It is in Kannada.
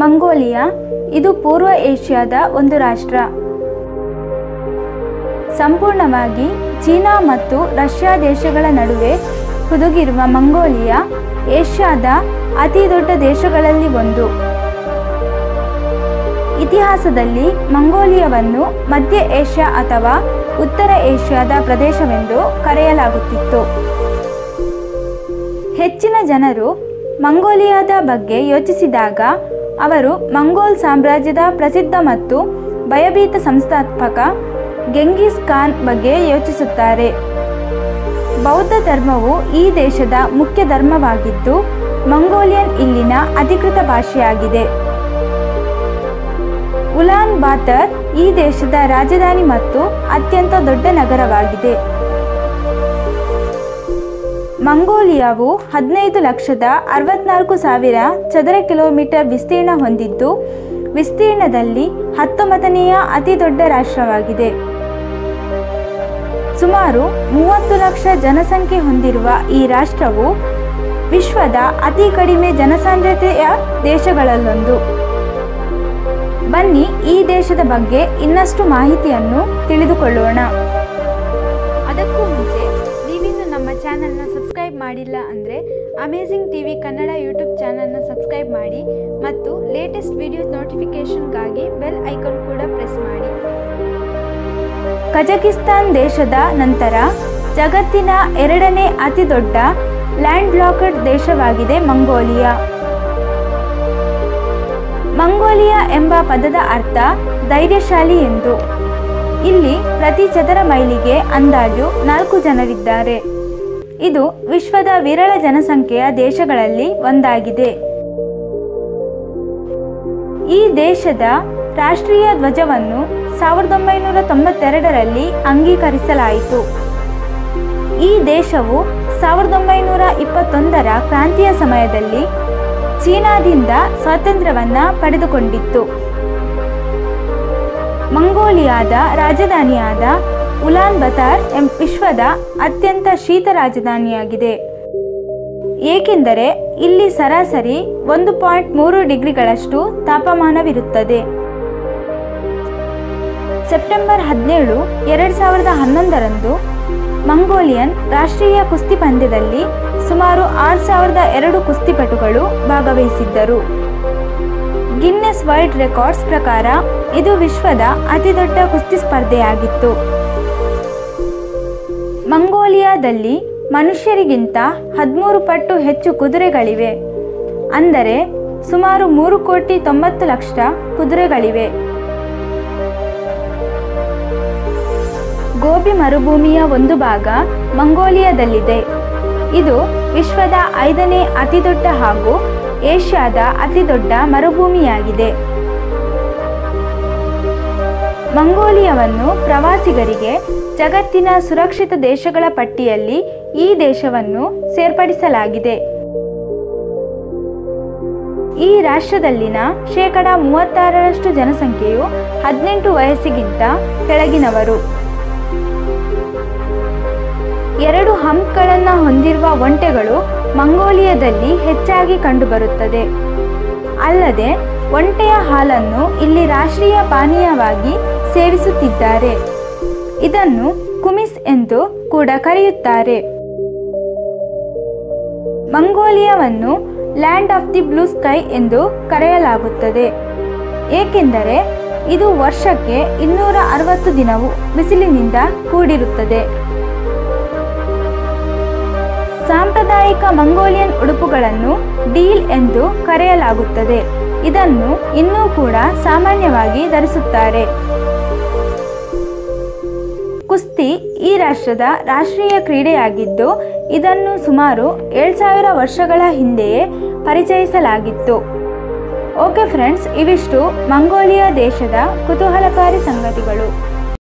ಮಂಗೋಲಿಯಾ ಇದು ಪೂರ್ವ ಏಷ್ಯಾದ ಒಂದು ರಾಷ್ಟ್ರ ಸಂಪೂರ್ಣವಾಗಿ ಚೀನಾ ಮತ್ತು ರಷ್ಯಾ ದೇಶಗಳ ನಡುವೆ ಹುದುಗಿರುವ ಮಂಗೋಲಿಯಾ ಏಷ್ಯಾದ ಅತಿ ದೊಡ್ಡ ದೇಶಗಳಲ್ಲಿ ಒಂದು ಇತಿಹಾಸದಲ್ಲಿ ಮಂಗೋಲಿಯಾವನ್ನು ಮಧ್ಯ ಏಷ್ಯಾ ಅಥವಾ ಉತ್ತರ ಏಷ್ಯಾದ ಪ್ರದೇಶವೆಂದು ಕರೆಯಲಾಗುತ್ತಿತ್ತು ಹೆಚ್ಚಿನ ಜನರು ಮಂಗೋಲಿಯಾದ ಬಗ್ಗೆ ಯೋಚಿಸಿದಾಗ ಅವರು ಮಂಗೋಲ್ ಸಾಮ್ರಾಜ್ಯದ ಪ್ರಸಿದ್ಧ ಮತ್ತು ಭಯಭೀತ ಸಂಸ್ಥಾಪಕ ಗೆಂಗಿಸ್ ಖಾನ್ ಬಗ್ಗೆ ಯೋಚಿಸುತ್ತಾರೆ ಬೌದ್ಧ ಧರ್ಮವು ಈ ದೇಶದ ಮುಖ್ಯ ಧರ್ಮವಾಗಿದ್ದು ಮಂಗೋಲಿಯನ್ ಇಲ್ಲಿನ ಅಧಿಕೃತ ಭಾಷೆಯಾಗಿದೆ ಉಲಾನ್ ಬಾತರ್ ಈ ದೇಶದ ರಾಜಧಾನಿ ಮತ್ತು ಅತ್ಯಂತ ದೊಡ್ಡ ನಗರವಾಗಿದೆ ಮಂಗೋಲಿಯಾವು ಹದಿನೈದು ಲಕ್ಷದ ಅರವತ್ನಾಲ್ಕು ಸಾವಿರ ಚದರ ಕಿಲೋಮೀಟರ್ ವಿಸ್ತೀರ್ಣ ಹೊಂದಿದ್ದು ವಿಸ್ತೀರ್ಣದಲ್ಲಿ ಹತ್ತೊಂಬತ್ತನೆಯ ಅತಿ ದೊಡ್ಡ ರಾಷ್ಟ್ರವಾಗಿದೆ ಸುಮಾರು ಮೂವತ್ತು ಲಕ್ಷ ಜನಸಂಖ್ಯೆ ಹೊಂದಿರುವ ಈ ರಾಷ್ಟ್ರವು ವಿಶ್ವದ ಅತಿ ಕಡಿಮೆ ಜನಸಾಂದ್ರತೆಯ ದೇಶಗಳಲ್ಲೊಂದು ಬನ್ನಿ ಈ ದೇಶದ ಬಗ್ಗೆ ಇನ್ನಷ್ಟು ಮಾಹಿತಿಯನ್ನು ತಿಳಿದುಕೊಳ್ಳೋಣ ಅದಕ್ಕೂ ಮುಂಚೆ ನೀವಿನ್ನು ನಮ್ಮ ಚಾನಲ್ನ ಸಬ್ಸ್ಕ್ರೈಬ್ ಮಾಡಿಲ್ಲ ಅಂದರೆ ಅಮೇಝಿಂಗ್ ಟಿವಿ ಕನ್ನಡ ಯೂಟ್ಯೂಬ್ ಚಾನಲ್ನ ಸಬ್ಸ್ಕ್ರೈಬ್ ಮಾಡಿ ಮತ್ತು ಲೇಟೆಸ್ಟ್ ವಿಡಿಯೋ ನೋಟಿಫಿಕೇಷನ್ಗಾಗಿ ಬೆಲ್ ಐಕಾನ್ ಕೂಡ ಪ್ರೆಸ್ ಮಾಡಿ ಕಜಕಿಸ್ತಾನ್ ದೇಶದ ನಂತರ ಜಗತ್ತಿನ ಎರಡನೇ ಅತಿ ದೊಡ್ಡ ಲ್ಯಾಂಡ್ ಲಾಕ್ಡ್ ದೇಶವಾಗಿದೆ ಮಂಗೋಲಿಯಾ ಮಂಗೋಲಿಯಾ ಎಂಬ ಪದದ ಅರ್ಥ ಧೈರ್ಯಶಾಲಿ ಎಂದು ಇಲ್ಲಿ ಪ್ರತಿ ಚದರ ಮೈಲಿಗೆ ಅಂದಾಜು ನಾಲ್ಕು ಜನರಿದ್ದಾರೆ ಇದು ವಿಶ್ವದ ವಿರಳ ಜನಸಂಖ್ಯೆಯ ದೇಶಗಳಲ್ಲಿ ಒಂದಾಗಿದೆ ಈ ದೇಶದ ರಾಷ್ಟ್ರೀಯ ಧ್ವಜವನ್ನು ಸಾವಿರದ ಒಂಬೈನೂರ ತೊಂಬತ್ತೆರಡರಲ್ಲಿ ಅಂಗೀಕರಿಸಲಾಯಿತು ಈ ದೇಶವು ಸಾವಿರದ ಒಂಬೈನೂರ ಇಪ್ಪತ್ತೊಂದರ ಕ್ರಾಂತಿಯ ಸಮಯದಲ್ಲಿ ಚೀನಾದಿಂದ ಸ್ವಾತಂತ್ರ್ಯವನ್ನ ಪಡೆದುಕೊಂಡಿತ್ತು ಮಂಗೋಲಿಯಾದ ರಾಜಧಾನಿಯಾದ ಉಲಾನ್ ಬತಾರ್ ಎಂ ವಿಶ್ವದ ಅತ್ಯಂತ ಶೀತ ರಾಜಧಾನಿಯಾಗಿದೆ ಏಕೆಂದರೆ ಇಲ್ಲಿ ಸರಾಸರಿ ಒಂದು ಪಾಯಿಂಟ್ ಮೂರು ಡಿಗ್ರಿಗಳಷ್ಟು ತಾಪಮಾನವಿರುತ್ತದೆ ಸೆಪ್ಟೆಂಬರ್ ಹದಿನೇಳು ಎರಡು ಸಾವಿರದ ಹನ್ನೊಂದರಂದು ಮಂಗೋಲಿಯನ್ ರಾಷ್ಟ್ರೀಯ ಕುಸ್ತಿ ಪಂದ್ಯದಲ್ಲಿ ಸುಮಾರು ಆರು ಸಾವಿರದ ಎರಡು ಕುಸ್ತಿಪಟುಗಳು ಭಾಗವಹಿಸಿದ್ದರು ಗಿನ್ನೆಸ್ ವರ್ಲ್ಡ್ ರೆಕಾರ್ಡ್ಸ್ ಪ್ರಕಾರ ಇದು ವಿಶ್ವದ ಅತಿದೊಡ್ಡ ಕುಸ್ತಿ ಸ್ಪರ್ಧೆಯಾಗಿತ್ತು ಮಂಗೋಲಿಯಾದಲ್ಲಿ ಮನುಷ್ಯರಿಗಿಂತ ಹದಿಮೂರು ಪಟ್ಟು ಹೆಚ್ಚು ಕುದುರೆಗಳಿವೆ ಅಂದರೆ ಸುಮಾರು ಮೂರು ಕೋಟಿ ತೊಂಬತ್ತು ಲಕ್ಷ ಕುದುರೆಗಳಿವೆ ಗೋಬಿ ಮರುಭೂಮಿಯ ಒಂದು ಭಾಗ ಮಂಗೋಲಿಯಾದಲ್ಲಿದೆ ಇದು ವಿಶ್ವದ ಐದನೇ ಅತಿದೊಡ್ಡ ಹಾಗೂ ಏಷ್ಯಾದ ಅತಿದೊಡ್ಡ ಮರುಭೂಮಿಯಾಗಿದೆ ಮಂಗೋಲಿಯಾವನ್ನು ಪ್ರವಾಸಿಗರಿಗೆ ಜಗತ್ತಿನ ಸುರಕ್ಷಿತ ದೇಶಗಳ ಪಟ್ಟಿಯಲ್ಲಿ ಈ ದೇಶವನ್ನು ಸೇರ್ಪಡಿಸಲಾಗಿದೆ ಈ ರಾಷ್ಟ್ರದಲ್ಲಿನ ಶೇಕಡ ಮೂವತ್ತಾರರಷ್ಟು ಜನಸಂಖ್ಯೆಯು ಹದಿನೆಂಟು ವಯಸ್ಸಿಗಿಂತ ಕೆಳಗಿನವರು ಎರಡು ಹಂಪ್ಗಳನ್ನು ಹೊಂದಿರುವ ಒಂಟೆಗಳು ಮಂಗೋಲಿಯಾದಲ್ಲಿ ಹೆಚ್ಚಾಗಿ ಕಂಡುಬರುತ್ತದೆ ಅಲ್ಲದೆ ಒಂಟೆಯ ಹಾಲನ್ನು ಇಲ್ಲಿ ರಾಷ್ಟ್ರೀಯ ಪಾನೀಯವಾಗಿ ಸೇವಿಸುತ್ತಿದ್ದಾರೆ ಇದನ್ನು ಕುಮಿಸ್ ಎಂದು ಕೂಡ ಕರೆಯುತ್ತಾರೆ ಮಂಗೋಲಿಯಾವನ್ನು land of the blue sky ಎಂದು ಕರೆಯಲಾಗುತ್ತದೆ ಏಕೆಂದರೆ ಇದು ವರ್ಷಕ್ಕೆ ಇನ್ನೂರ ಅರವತ್ತು ದಿನವು ಬಿಸಿಲಿನಿಂದ ಕೂಡಿರುತ್ತದೆ ಸಾಂಪ್ರದಾಯಿಕ ಮಂಗೋಲಿಯನ್ ಉಡುಪುಗಳನ್ನು ಡೀಲ್ ಎಂದು ಕರೆಯಲಾಗುತ್ತದೆ ಇದನ್ನು ಇನ್ನೂ ಕೂಡ ಸಾಮಾನ್ಯವಾಗಿ ಧರಿಸುತ್ತಾರೆ ಕುಸ್ತಿ ಈ ರಾಷ್ಟ್ರದ ರಾಷ್ಟ್ರೀಯ ಕ್ರೀಡೆಯಾಗಿದ್ದು ಇದನ್ನು ಸುಮಾರು ಏಳು ಸಾವಿರ ವರ್ಷಗಳ ಹಿಂದೆಯೇ ಪರಿಚಯಿಸಲಾಗಿತ್ತು ಓಕೆ ಫ್ರೆಂಡ್ಸ್ ಇವಿಷ್ಟು ಮಂಗೋಲಿಯಾ ದೇಶದ ಕುತೂಹಲಕಾರಿ ಸಂಗತಿಗಳು